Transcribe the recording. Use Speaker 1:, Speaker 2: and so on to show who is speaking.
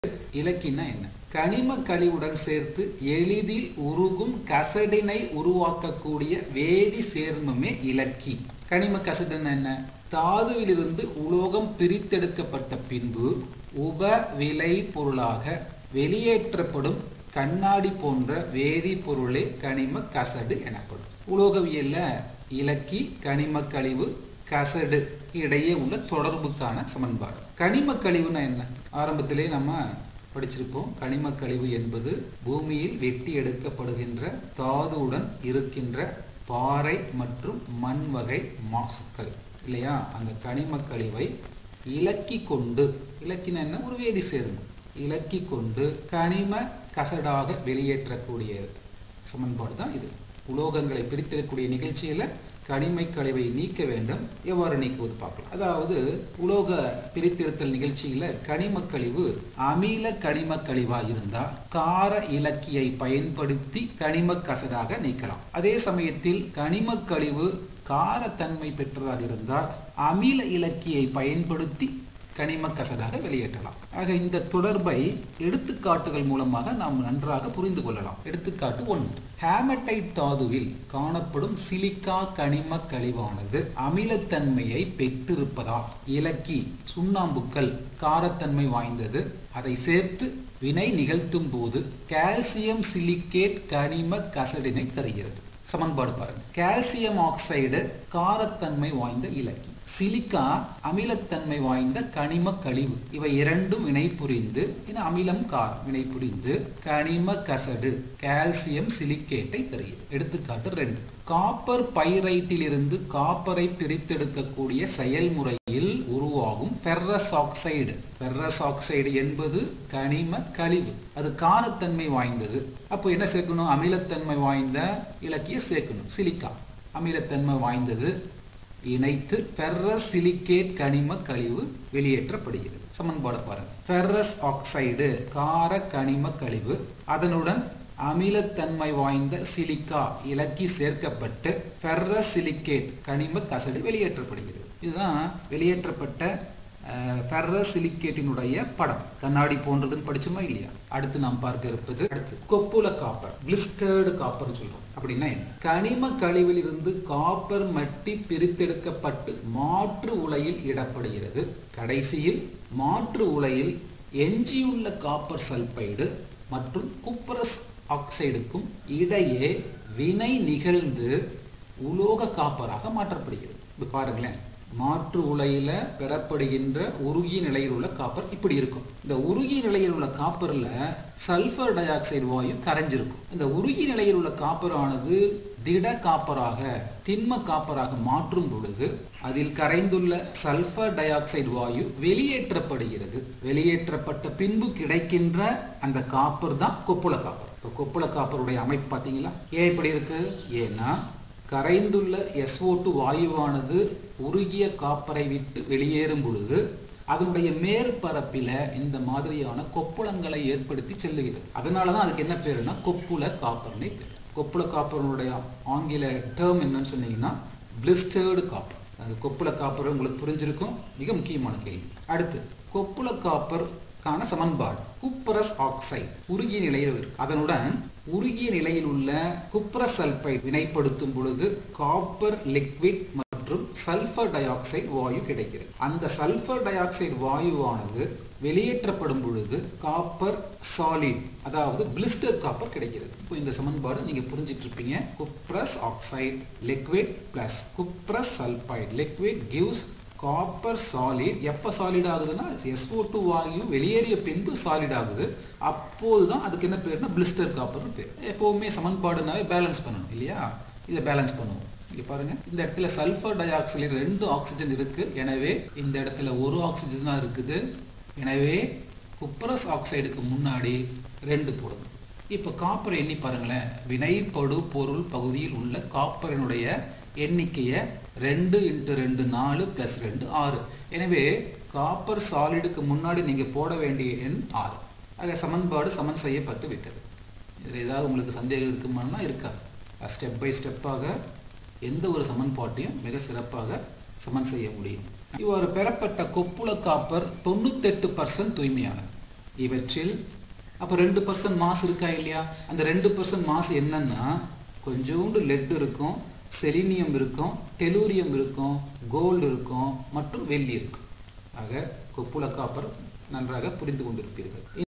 Speaker 1: இலக்கினா என்ன கனிம கழிவுடன் சேர்த்து எளிதில் உருகும் கசடினை உருவாக்கக்கூடிய வேதி சேர்மமே இலக்கி கனிம கசடுன்னா என்ன தாதுவிலிருந்து உலோகம் பிரித்தெடுக்கப்பட்ட பின்பு உப விலை பொருளாக வெளியேற்றப்படும் கண்ணாடி போன்ற வேதிப்பொருளே கனிம கசடு எனப்படும் உலோகவியல்ல இலக்கி கனிம கழிவு கசடு இடையே உள்ள தொடர்புக்கான சமன்பாடு கனிம கழிவுனா என்ன ஆரம்பத்திலே நம்ம படிச்சிருப்போம் கனிம கழிவு என்பது பூமியில் வெட்டி எடுக்கப்படுகின்ற தாதுவுடன் இருக்கின்ற பாறை மற்றும் மண் வகை மாசுக்கள் இல்லையா அந்த கனிம கழிவை இலக்கி கொண்டு இலக்கின என்ன ஒரு வேதி சேர்மம் இலக்கி கொண்டு கனிம கசடாக வெளியேற்றக்கூடிய சமன்பாடு தான் இது உலோகங்களை பிரித்தெடுக்கக்கூடிய நிகழ்ச்சியில கனிமை கழிவை நீக்க வேண்டும் எவ்வாறு நீக்குவது பார்க்கலாம் அதாவது உலோக பிரித்தெடுத்தல் நிகழ்ச்சியில கனிம கழிவு அமில கனிம கழிவா இருந்தா கார இலக்கியை பயன்படுத்தி கனிம கசடாக நீக்கலாம் அதே சமயத்தில் கனிம கழிவு காரத்தன்மை பெற்றதாக இருந்தால் அமில இலக்கியை பயன்படுத்தி கனிம கசடாக வெளியேற்றலாம் ஆக இந்த தொடர்பை எடுத்துக்காட்டுகள் மூலமாக நாம் நன்றாக புரிந்து கொள்ளலாம் எடுத்துக்காட்டு ஒன்று ஹேமடைட் தாதுவில் காணப்படும் சிலிக்கா கனிம கழிவானது அமிலத்தன்மையை பெற்றிருப்பதால் இலக்கி சுண்ணாம்புக்கள் காரத்தன்மை வாய்ந்தது அதை சேர்த்து வினை நிகழ்த்தும் போது கால்சியம் சிலிக்கேட் கனிம கசடினை தருகிறது சமன்பாடு பாருங்க கால்சியம் ஆக்சைடு காரத்தன்மை வாய்ந்த இலக்கி சிலிக்கா அமிலத்தன்மை வாய்ந்த கனிம கழிவு இவை இரண்டும் வினை புரிந்து அமிலம் காரம் வினை புரிந்து கனிம கசடு கால்சியம் சிலிக்கேட்டை தருகிறது எடுத்துக்காட்டு ரெண்டு காப்பர் பைரைட்டில் இருந்து காப்பரை பிரித்தெடுக்கக்கூடிய செயல்முறையில் உருவாகும் ஃபெர்ரஸ் ஆக்சைடு ஃபெர்ரஸ் ஆக்சைடு என்பது கனிம கழிவு அது காரத்தன்மை வாய்ந்தது அப்போ என்ன சேர்க்கணும் அமிலத்தன்மை வாய்ந்த இலக்கிய சேர்க்கணும் சிலிக்கா அமிலத்தன்மை வாய்ந்தது இணைத்து ஃபெர்ரஸ் சிலிக்கேட் கனிம கழிவு வெளியேற்றப்படுகிறது சமன்பாடு பாருங்க ஃபெர்ரஸ் ஆக்சைடு கார கனிம கழிவு அதனுடன் அமிலத்தன்மை வாய்ந்த சிலிக்கா இலக்கி சேர்க்கப்பட்டு ஃபெர்ரஸ் சிலிக்கேட் கனிம கசடு வெளியேற்றப்படுகிறது இதுதான் வெளியேற்றப்பட்ட ஃபெர்ரஸ் சிலிக்கேட்டினுடைய படம் கண்ணாடி போன்றதுன்னு படிச்சுமா இல்லையா அடுத்து நாம் பார்க்க இருப்பது அடுத்து கொப்புல காப்பர் பிளிஸ்டர்டு காப்பர் சொல்றோம் அப்படின்னா என்ன கனிம கழிவில் இருந்து காப்பர் மட்டி பிரித்தெடுக்கப்பட்டு மாற்று உலையில் இடப்படுகிறது கடைசியில் மாற்று உலையில் எஞ்சியுள்ள காப்பர் சல்பைடு மற்றும் குப்பரஸ் ஆக்சைடுக்கும் இடையே வினை நிகழ்ந்து உலோக காப்பராக மாற்றப்படுகிறது இது பாருங்களேன் மாற்று உலையில பெறப்படுகின்ற உருகிய நிலையில் உள்ள காப்பர் இப்படி இருக்கும் இந்த உருகிய நிலையில் உள்ள காப்பர்ல சல்பர் டை ஆக்சைடு வாயு கரைஞ்சிருக்கும் இந்த உருகிய நிலையில் உள்ள காப்பர் ஆனது திட காப்பராக திண்ம காப்பராக மாற்றும் பொழுது அதில் கரைந்துள்ள சல்பர் டை ஆக்சைடு வாயு வெளியேற்றப்படுகிறது வெளியேற்றப்பட்ட பின்பு கிடைக்கின்ற அந்த காப்பர் தான் கொப்புள காப்பர் இப்போ கொப்புள காப்பருடைய அமைப்பு பார்த்தீங்களா ஏன் இப்படி இருக்கு ஏன்னா கரைந்துள்ள SO2 வாயுவானது உருகிய காப்பரை விட்டு வெளியேறும் பொழுது அதனுடைய மேற்பரப்பில இந்த மாதிரியான கொப்புளங்களை ஏற்படுத்தி செல்லுகிறது அதனாலதான் அதுக்கு என்ன பேருன்னா கொப்புள காப்பர்னே பேர் கொப்புள காப்பருடைய ஆங்கில டேர்ம் என்னன்னு சொன்னீங்கன்னா பிளிஸ்டர்டு காப்பர் அது கொப்புள காப்பர் உங்களுக்கு புரிஞ்சிருக்கும் மிக முக்கியமான கேள்வி அடுத்து கொப்புள காப்பர் கான சமன்பாடு குப்பரஸ் ஆக்சைடு உருகிய நிலையில் இருக்கு அதனுடன் உருகிய நிலையில் உள்ள குப்பரஸ் சல்பைடு வினைப்படுத்தும் பொழுது காப்பர் லிக்விட் மற்றும் சல்பர் டை ஆக்சைடு வாயு கிடைக்கிறது அந்த சல்பர் டை ஆக்சைடு வாயுவானது வெளியேற்றப்படும் பொழுது காப்பர் சாலிட் அதாவது பிளிஸ்டர் காப்பர் கிடைக்கிறது இப்போ இந்த சமன்பாடு நீங்க புரிஞ்சிட்டு இருப்பீங்க cuprous oxide liquid plus cuprous sulphide liquid gives copper solid எப்போ சாலிட் ஆகுதுன்னா எஸ்ஓ டூ வாயு வெளியேறிய பின்பு சாலிட் ஆகுது அப்போது தான் அதுக்கு என்ன பேருனா பிளிஸ்டர் காப்பர்னு பேர் எப்போவுமே சமன்பாடுனாவே பேலன்ஸ் பண்ணணும் இல்லையா இதை பேலன்ஸ் பண்ணுவோம் இங்க பாருங்க இந்த இடத்துல சல்ஃபர் டை ஆக்சைடு ரெண்டு ஆக்சிஜன் இருக்கு எனவே இந்த இடத்துல ஒரு ஆக்சிஜன் தான் இருக்குது எனவே குப்பரஸ் ஆக்சைடுக்கு முன்னாடி ரெண்டு போடுங்க இப்போ காப்பர் எண்ணி பாருங்களேன் வினைப்படு பொருள் பகுதியில் உள்ள காப்பரினுடைய எண்ணிக்கையை ரெண்டு இன்ட்டு ரெண்டு நாலு பிளஸ் ரெண்டு ஆறு எனவே காப்பர் சாலிடுக்கு முன்னாடி நீங்க போட வேண்டிய எண் ஆறு ஆக சமன்பாடு சமன் செய்யப்பட்டு விட்டது இதில் ஏதாவது உங்களுக்கு சந்தேகம் இருக்குமானா இருக்காது ஸ்டெப் பை ஸ்டெப்பாக எந்த ஒரு சமன்பாட்டையும் மிக சிறப்பாக சமன் செய்ய முடியும் இவ்வாறு பெறப்பட்ட கொப்புள காப்பர் தொண்ணூத்தெட்டு பர்சன்ட் தூய்மையானது இவற்றில் அப்போ ரெண்டு பர்சன்ட் மாஸ் இருக்கா இல்லையா அந்த ரெண்டு பர்சன்ட் மாஸ் என்னன்னா கொஞ்சோண்டு லெட் இருக்கும் செலினியம் இருக்கும் டெலூரியம் இருக்கும் கோல்டு இருக்கும் மற்றும் வெள்ளி இருக்கும் ஆக கொப்புள காப்பர் நன்றாக புரிந்து கொண்டிருப்பீர்கள்